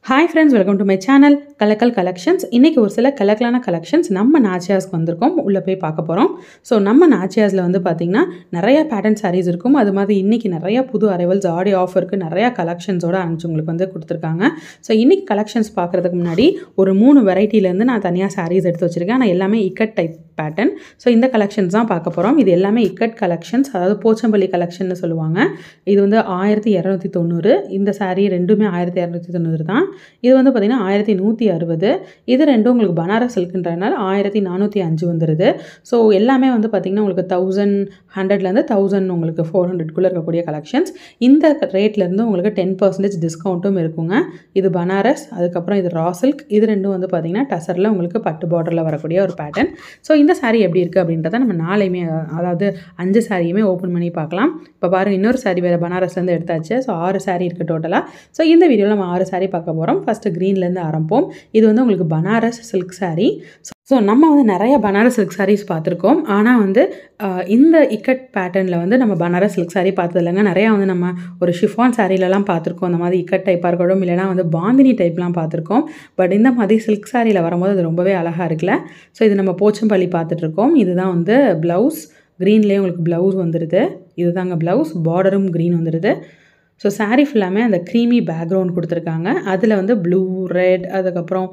hi friends welcome to my channel Kalakkal collections இன்றைக்கி ஒரு சில கலக்கலான கலெக்ஷன்ஸ் நம்ம நாச்சியாஸ்க்கு வந்திருக்கோம் உள்ளே போய் பார்க்க போகிறோம் ஸோ நம்ம நாச்சியாஸில் வந்து பார்த்திங்கன்னா நிறைய பேட்டர்ன் சாரீஸ் இருக்கும் அது மாதிரி இன்றைக்கி நிறைய புது அரைவல்ஸ் ஆடி ஆஃபருக்கு நிறையா கலெக்ஷன்ஸோட அனுப்பிச்சு உங்களுக்கு வந்து கொடுத்துருக்காங்க ஸோ இன்றைக்கி கலெக்ஷன்ஸ் பார்க்குறதுக்கு முன்னாடி ஒரு மூணு வெரைட்டிலேருந்து நான் தனியாக சாரீஸ் எடுத்து வச்சுருக்கேன் ஆனால் எல்லாமே இக்கட் டைப் பேட்டர்ன் ஸோ இந்த கலெக்ஷன்ஸ் தான் பார்க்க போகிறோம் இது எல்லாமே இக்கட் கலெக்ஷன்ஸ் அதாவது போச்சம்பள்ளி கலெக்ஷன்னு சொல்லுவாங்க இது வந்து ஆயிரத்தி இரநூத்தி தொண்ணூறு இந்த saree ரெண்டுமே ஆயிரத்தி இரநூத்தி தொண்ணூறு தான் இது வந்து பார்த்திங்கன்னா ஆயிரத்தி நூற்றி அறுபது இது ரெண்டும் உங்களுக்கு பனாரஸ் சில்க்குன்றதுனால ஆயிரத்தி நானூற்றி அஞ்சு வந்துடுது ஸோ எல்லாமே வந்து பார்த்திங்கன்னா உங்களுக்கு தௌசண்ட் ஹண்ட்ரட்லேருந்து தௌசண்ட் உங்களுக்கு ஃபோர் ஹண்ட்ரட்குள்ளே இருக்கக்கூடிய கலெக்ஷன்ஸ் இந்த ரேட்லேருந்து உங்களுக்கு டென் பர்சன்டேஜ் டிஸ்கவுண்ட்டும் இருக்குங்க இது பனாரஸ் அதுக்கப்புறம் இது ரா சில்க் இது ரெண்டும் வந்து பார்த்திங்கன்னா டசரில் உங்களுக்கு பட்டு பார்டரில் வரக்கூடிய ஒரு பேட்டர்ன் ஸோ இந்த saree எப்படி இருக்குது அப்படின்றத நம்ம நாளையுமே அதாவது அஞ்சு சாரியுமே ஓப்பன் பண்ணி பார்க்கலாம் இப்போ பாருங்கள் இன்னொரு saree வேறு பனாரஸ்லேருந்து எடுத்தாச்சு ஸோ ஆறு saree இருக்குது டோட்டலாக ஸோ இந்த வீடியோவில் நம்ம ஆறு saree பார்க்க போகிறோம் ஃபஸ்ட்டு க்ரீன்லேருந்து ஆரம்பிப்போம் இது வந்து உங்களுக்கு பனாரஸ் சில்க் saree ஸோ நம்ம வந்து நிறைய பனாரஸ் சில்க் sarees பார்த்துருக்கோம் ஆனால் வந்து ஆஹ், இந்த இக்கட் பேட்டர்னில் வந்து நம்ம பனாரஸ் சில்க் saree பார்த்தது இல்லைங்க நிறையா வந்து நம்ம ஒரு ஷிஃபான் சாரீலலாம் பார்த்துருக்கோம் அந்த மாதிரி இக்கட் டைப்பாக இருக்கட்டும் இல்லைனா வந்து பாந்தினி டைப்லாம் பார்த்துருக்கோம் பட் இந்த மாதிரி சில்க் சாரியில் வரும்போது அது ரொம்பவே அழகாக இருக்குல்ல ஸோ இது நம்ம போச்சம்பள்ளி பார்த்துட்ருக்கோம் இதுதான் வந்து ப்ளவுஸ் க்ரீன்லேயே உங்களுக்கு ப்ளவுஸ் வந்துடுது இதுதாங்க ப்ளவுஸ் பார்டரும் க்ரீன் வந்துடுது ஸோ saree ஃபுல்லாமே அந்த க்ரீமி பேக்ரவுண்ட் கொடுத்துருக்காங்க அதில் வந்து ப்ளூ ரெட் அதுக்கப்புறம்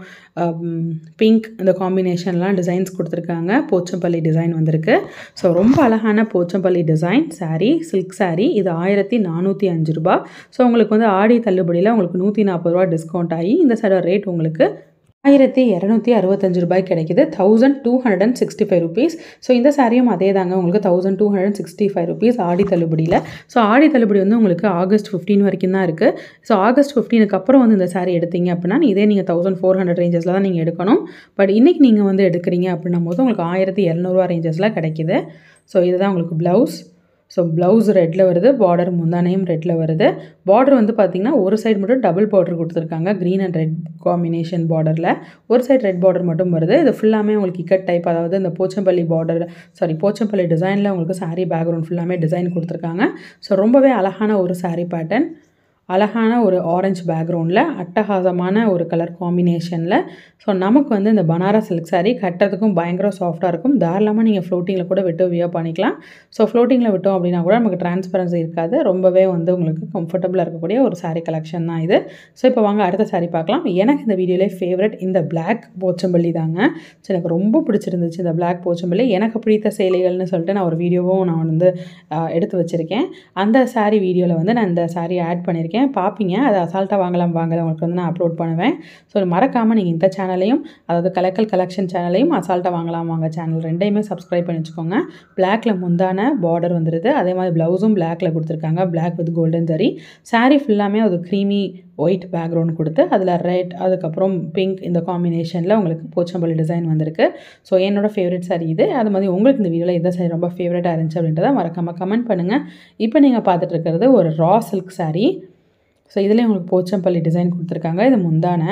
பிங்க் இந்த காம்பினேஷன்லாம் டிசைன்ஸ் கொடுத்துருக்காங்க போச்சம்பள்ளி டிசைன் வந்திருக்கு ஸோ ரொம்ப அழகான Pochampally design saree silk saree இது ஆயிரத்தி நானூற்றி அஞ்சு ரூபா ஸோ உங்களுக்கு வந்து ஆடி தள்ளுபடியில் உங்களுக்கு நூற்றி நாற்பது ரூபா டிஸ்கவுண்ட் ஆகி இந்த சைடோட ரேட் உங்களுக்கு ஆயிரத்தி இரநூத்தி அறுபத்தஞ்சு ரூபாய் கிடைக்குது thousand two hundred and sixty five rupees so இந்த சாரியும் அதே தாங்க உங்களுக்கு thousand two hundred sixty five rupees Aadi தள்ளுபடியில் ஸோ ஆடி தள்ளுபடி வந்து உங்களுக்கு ஆகஸ்ட் ஃபிஃப்டீன் வரைக்கும் தான் இருக்குது ஸோ ஆகஸ்ட் ஃபிஃப்டீனுக்கு அப்புறம் வந்து இந்த சாரி எடுத்தீங்க அப்படின்னா இதே நீங்கள் தௌசண்ட் ஃபோர் ஹண்ட்ரட் ரேஞ்சஸில் தான் நீங்கள் எடுக்கணும் பட் இன்றைக்கி நீங்கள் வந்து எடுக்கிறீங்க அப்படின்னும் போது உங்களுக்கு ஆயிரத்தி இரநூறுவா ரேஞ்சஸில் கிடைக்குது ஸோ இதுதான் உங்களுக்கு ப்ளவுஸ் ஸோ ப்ளவுஸ் ரெட்டில் வருது பார்டர் முந்தானையும் ரெட்டில் வருது பார்டர் வந்து பார்த்திங்கன்னா ஒரு சைடு மட்டும் டபுள் பார்டர் கொடுத்துருக்காங்க க்ரீன் அண்ட் ரெட் காம்பினேஷன் பார்டரில் ஒரு சைடு ரெட் பார்டர் மட்டும் வருது இது ஃபுல்லாமே உங்களுக்கு இக்கட் டைப் அதாவது இந்த போச்சம்பள்ளி பார்டர் சாரி போச்சம்பள்ளி டிசைனில் உங்களுக்கு saree பேக்ரவுண்ட் ஃபுல்லாமே டிசைன் கொடுத்துருக்காங்க ஸோ ரொம்பவே அழகான ஒரு saree பேட்டர்ன் அழகான ஒரு ஆரஞ்சு பேக்ரவுண்டில் அட்டகாசமான ஒரு கலர் காம்பினேஷனில் ஸோ நமக்கு வந்து இந்த பனாரஸ் சில்க் saree கட்டுறதுக்கும் பயங்கர சாஃப்டாக இருக்கும் தாராளமாக நீங்கள் ஃப்ளோட்டிங்கில் கூட விட்டு வியர் பண்ணிக்கலாம் ஸோ ஃப்ளோட்டிங்கில் விட்டோம் அப்படின்னா கூட நமக்கு டிரான்ஸ்பரன்சி இருக்காது ரொம்பவே வந்து உங்களுக்கு கம்ஃபர்டபுளாக இருக்கக்கூடிய ஒரு saree கலெக்ஷன் தான் இது ஸோ இப்போ வாங்க அடுத்த saree பார்க்கலாம் எனக்கு இந்த வீடியோலே ஃபேவரட் இந்த Black போச்சம்பள்ளி தாங்க ஸோ எனக்கு ரொம்ப பிடிச்சிருந்துச்சு இந்த Black போச்சம்பள்ளி எனக்கு பிடித்த சேலைகள்னு சொல்லிட்டு நான் ஒரு வீடியோவும் நான் வந்து ஆஹ், எடுத்து வச்சுருக்கேன் அந்த saree வீடியோவில் வந்து நான் இந்த saree ஆட் பண்ணியிருக்கேன் பார்ப்பீங்க அதை அசால்ட்டாக வாங்கலாம் வாங்கலாம் உங்களுக்கு வந்து நான் அப்லோட் பண்ணுவேன் ஸோ மறக்காமல் நீங்கள் இந்த சேனலையும் அதாவது கலக்கல் கலெக்ஷன் சேனலையும் அசால்ட்டாக வாங்கலாம் வாங்க சேனல் ரெண்டையுமே சப்ஸ்கிரைப் பண்ணி வச்சுக்கோங்க பிளாக்ல முந்தான பார்டர் வந்துடுது அதே மாதிரி ப்ளவுஸும் பிளாக்ல கொடுத்துருக்காங்க Black with golden zari saree ஃபுல்லாமே ஒரு க்ரீமி ஒயிட் பேக்ரவுண்ட் கொடுத்து அதில் ரெட் அதுக்கப்புறம் பிங்க் இந்த காம்பினேஷனில் உங்களுக்கு போச்சம்பள்ளி டிசைன் வந்திருக்கு ஸோ என்னோட ஃபேவரட் saree இது அது மாதிரி உங்களுக்கு இந்த வீடியோவில் எந்த saree ரொம்ப ஃபேவரட்டாக இருந்துச்சு அப்படின்றத மறக்காமல் கமெண்ட் பண்ணுங்கள் இப்போ நீங்கள் பார்த்துட்டு இருக்கிறது ஒரு ரா சில்க் saree ஸோ இதுலேயும் உங்களுக்கு போச்சம்பள்ளி டிசைன் கொடுத்துருக்காங்க இது முந்தான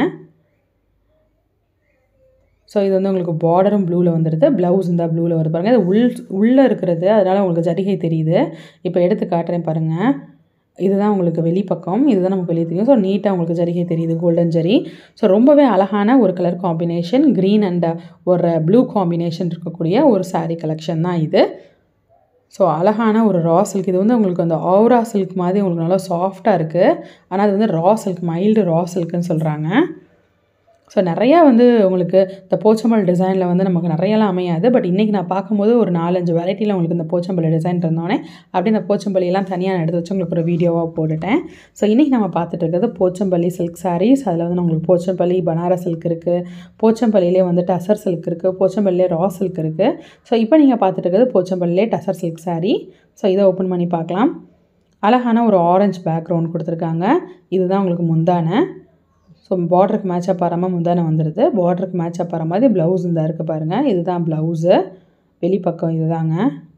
ஸோ இது வந்து உங்களுக்கு பார்டரும் ப்ளூவில் வந்துடுது ப்ளவுஸ் இந்த ப்ளூவில் வருது பாருங்கள் இது உள் உள்ளே இருக்கிறது அதனால் உங்களுக்கு ஜரிகை தெரியுது இப்போ எடுத்து காட்டுறேன் பாருங்கள் இதுதான் உங்களுக்கு வெளிப்பக்கம் இதுதான் நமக்கு வெளியே தெரியும் ஸோ நீட்டாக உங்களுக்கு ஜரிகை தெரியுது கோல்டன் ஜரி ஸோ ரொம்பவே அழகான ஒரு கலர் காம்பினேஷன் க்ரீன் அண்ட் ஒரு ப்ளூ காம்பினேஷன் இருக்கக்கூடிய ஒரு saree கலெக்ஷன் தான் இது ஸோ அழகான ஒரு ரா சில்க் இது வந்து உங்களுக்கு அந்த ஆவ்ரா சில்க் மாதிரி உங்களுக்கு நல்லா சாஃப்டாக இருக்குது ஆனால் அது வந்து ரா சில்க் மைல்டு ரா சில்க்குன்னு சொல்கிறாங்க ஸோ நிறையா வந்து உங்களுக்கு இந்த போச்சம்பல் டிசைனில் வந்து நமக்கு நிறையலாம் அமையாது பட் இன்றைக்கி நான் பார்க்கும்போது ஒரு நாலஞ்சு வெரைட்டியில் உங்களுக்கு இந்த போச்சம்பள்ளி டிசைன் இருந்தோடனே அப்படியே இந்த போச்சம்பள்ளியெல்லாம் தனியாக நான் எடுத்து வச்சு உங்களுக்கு ஒரு வீடியோவாக போட்டுட்டேன் ஸோ இன்றைக்கி நம்ம பார்த்துட்டு இருக்கிறது போச்சம்பள்ளி சில்க் sarees அதில் வந்து உங்களுக்கு போச்சம்பள்ளி பனாரஸ் சில்க் இருக்குது போச்சம்பள்ளியிலே வந்து டசர் சில்க் இருக்குது போச்சம்பள்ளியிலே ரா சில்க் இருக்குது ஸோ இப்போ நீங்கள் பார்த்துட்டு இருக்கிறது போச்சம்பள்ளியிலே டசர் சில்க் saree ஸோ இதை ஓப்பன் பண்ணி பார்க்கலாம் அழகான ஒரு ஆரஞ்சு பேக்ரவுண்ட் கொடுத்துருக்காங்க இதுதான் உங்களுக்கு முந்தான ஸோ பார்டருக்கு மேட்சப் ஆகாமல் முந்தானை வந்துடுது பார்டருக்கு மேட்சப் ஆகிற மாதிரி ப்ளவுஸ் இந்த இருக்குது பாருங்கள் இதுதான் ப்ளவுஸு வெளிப்பக்கம் இதுதாங்க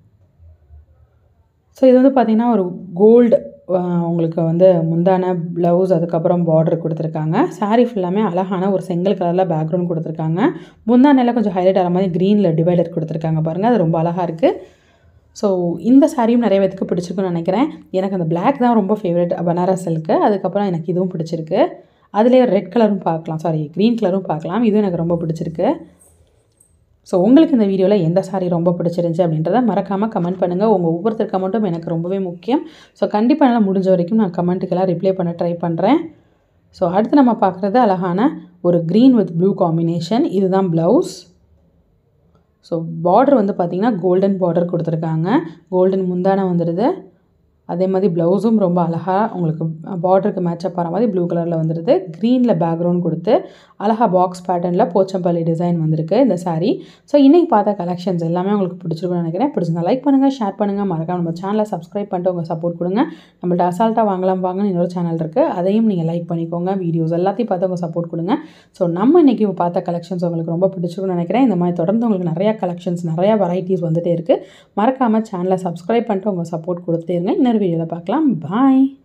ஸோ இது வந்து பார்த்திங்கன்னா ஒரு கோல்டு உங்களுக்கு வந்து முந்தான ப்ளவுஸ் அதுக்கப்புறம் பார்டர் கொடுத்துருக்காங்க saree ஃபுல்லாமே அழகான ஒரு செங்கல் கலரில் பேக்ரவுண்ட் கொடுத்துருக்காங்க முந்தானையில் கொஞ்சம் ஹைலைட் ஆகிற மாதிரி க்ரீனில் டிவைடர் கொடுத்துருக்காங்க பாருங்கள் அது ரொம்ப அழகாக இருக்குது ஸோ இந்த சாரியும் நிறைய பேத்துக்கு பிடிச்சிருக்குன்னு நினைக்கிறேன் எனக்கு அந்த Black தான் ரொம்ப ஃபேவரட் பனாரஸ் சில்க்கு அதுக்கப்புறம் எனக்கு இதுவும் பிடிச்சிருக்கு அதிலே ரெட் கலரும் பார்க்கலாம் சாரி க்ரீன் கலரும் பார்க்கலாம் இதுவும் எனக்கு ரொம்ப பிடிச்சிருக்கு ஸோ உங்களுக்கு இந்த வீடியோவில் எந்த சாரீ ரொம்ப பிடிச்சிருந்துச்சி அப்படின்றத மறக்காமல் கமெண்ட் பண்ணுங்கள் உங்கள் ஒவ்வொருத்தர் கமெண்ட்டும் எனக்கு ரொம்பவே முக்கியம் ஸோ கண்டிப்பாக என்னால் முடிஞ்ச வரைக்கும் நான் கமெண்ட்டுக்கெல்லாம் ரிப்ளை பண்ண ட்ரை பண்ணுறேன் ஸோ அடுத்து நம்ம பார்க்குறது அழகான ஒரு க்ரீன் வித் ப்ளூ காம்பினேஷன் இதுதான் ப்ளவுஸ் ஸோ பார்டர் வந்து பார்த்திங்கன்னா கோல்டன் பார்டர் கொடுத்துருக்காங்க கோல்டன் முந்தானை வந்துடுது அதே மாதிரி ப்ளவுஸும் ரொம்ப அழகாக உங்களுக்கு பார்டருக்கு மேட்சப் ஆகிற மாதிரி ப்ளூ கலரில் வந்துடுது க்ரீனில் பேக்ரவுண்ட் கொடுத்து அழகாக பாக்ஸ் பேட்டர்னில் போச்சம்பள்ளி டிசைன் வந்திருக்கு இந்த சாரீ ஸோ இன்றைக்கி பார்த்த கலெக்ஷன்ஸ் எல்லாமே உங்களுக்கு பிடிச்சிருக்குன்னு நினைக்கிறேன் பிடிச்சிருந்தா லைக் பண்ணுங்கள் ஷேர் பண்ணுங்கள் மறக்காம நம்ம சேனலை சப்ஸ்கிரைப் பண்ணிட்டு உங்கள் சப்போர்ட் கொடுங்க நம்மள்ட்ட அசால்ட்டாக வாங்கலாம் வாங்கன்னு இன்னொரு சேனல் இருக்குது அதையும் நீங்கள் லைக் பண்ணிக்கோங்க வீடியோஸ் எல்லாத்தையும் பார்த்து உங்கள் சப்போர்ட் கொடுங்க ஸோ நம்ம இன்றைக்கி பார்த்த கலெக்ஷன்ஸ் உங்களுக்கு ரொம்ப பிடிச்சிருக்குன்னு நினைக்கிறேன் இந்த மாதிரி தொடர்ந்து உங்களுக்கு நிறையா கலெக்ஷன்ஸ் நிறையா வெரைட்டிஸ் வந்துகிட்டே இருக்குது மறக்காமல் சேனலை சப்ஸ்கிரைப் பண்ணிட்டு உங்கள் சப்போர்ட் கொடுத்துட்டே இருங்க இன்னொரு வீடியோவில் பார்க்கலாம் பாய்